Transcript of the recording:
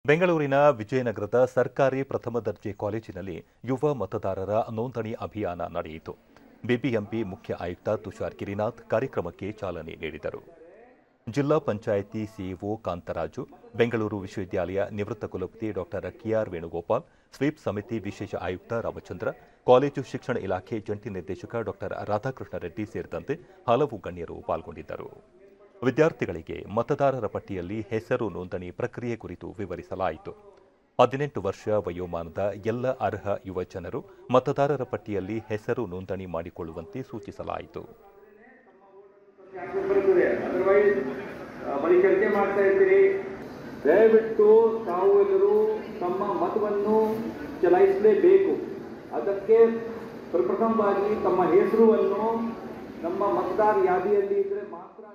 ಬೆಂಗಳೂರಿನ ವಿಜಯನಗರದ ಸರ್ಕಾರಿ ಪ್ರಥಮ ದರ್ಜೆ ಕಾಲೇಜಿನಲ್ಲಿ ಯುವ ಮತದಾರರ ನೋಂದಣಿ ಅಭಿಯಾನ ನಡೆಯಿತು ಬಿಬಿಎಂಪಿ ಮುಖ್ಯ ಆಯುಕ್ತ ತುಷಾರ್ ಗಿರಿನಾಥ್ ಕಾರ್ಯಕ್ರಮಕ್ಕೆ ಚಾಲನೆ ನೀಡಿದರು ಜಿಲ್ಲಾ ಪಂಚಾಯಿತಿ ಸಿಇಒ ಕಾಂತರಾಜು ಬೆಂಗಳೂರು ವಿಶ್ವವಿದ್ಯಾಲಯ ನಿವೃತ್ತ ಕುಲಪತಿ ಡಾಕ್ಟರ್ ಕೆಆರ್ ವೇಣುಗೋಪಾಲ್ ಸ್ವೀಪ್ ಸಮಿತಿ ವಿಶೇಷ ಆಯುಕ್ತ ರಾಮಚಂದ್ರ ಕಾಲೇಜು ಶಿಕ್ಷಣ ಇಲಾಖೆ ಜಂಟಿ ನಿರ್ದೇಶಕ ಡಾಕ್ಟರ್ ರಾಧಾಕೃಷ್ಣ ರೆಡ್ಡಿ ಸೇರಿದಂತೆ ಹಲವು ಗಣ್ಯರು ಪಾಲ್ಗೊಂಡಿದ್ದರು ವಿದ್ಯಾರ್ಥಿಗಳಿಗೆ ಮತದಾರರ ಪಟ್ಟಿಯಲ್ಲಿ ಹೆಸರು ನೋಂದಣಿ ಪ್ರಕ್ರಿಯೆ ಕುರಿತು ವಿವರಿಸಲಾಯಿತು ಹದಿನೆಂಟು ವರ್ಷ ವಯೋಮಾನದ ಎಲ್ಲ ಅರ್ಹ ಯುವ ಜನರು ಮತದಾರರ ಪಟ್ಟಿಯಲ್ಲಿ ಹೆಸರು ನೋಂದಣಿ ಮಾಡಿಕೊಳ್ಳುವಂತೆ ಸೂಚಿಸಲಾಯಿತು ಜ್ಞಾಪಕ ಬರುತ್ತದೆ ಅದರ್ವೈಸ್ ಬರೀ ಚರ್ಚೆ ಮಾಡ್ತಾ ಇರ್ತೀರಿ ದಯವಿಟ್ಟು ತಾವು ಎಲ್ಲರೂ ತಮ್ಮ ಮತವನ್ನು ಚಲಾಯಿಸಲೇಬೇಕು ಅದಕ್ಕೆ ಪ್ರಪ್ರಥಮವಾಗಿ ತಮ್ಮ ಹೆಸರುವನ್ನು ನಮ್ಮ ಮತದಾರ ಯಾದಿಯಲ್ಲಿ ಇದ್ರೆ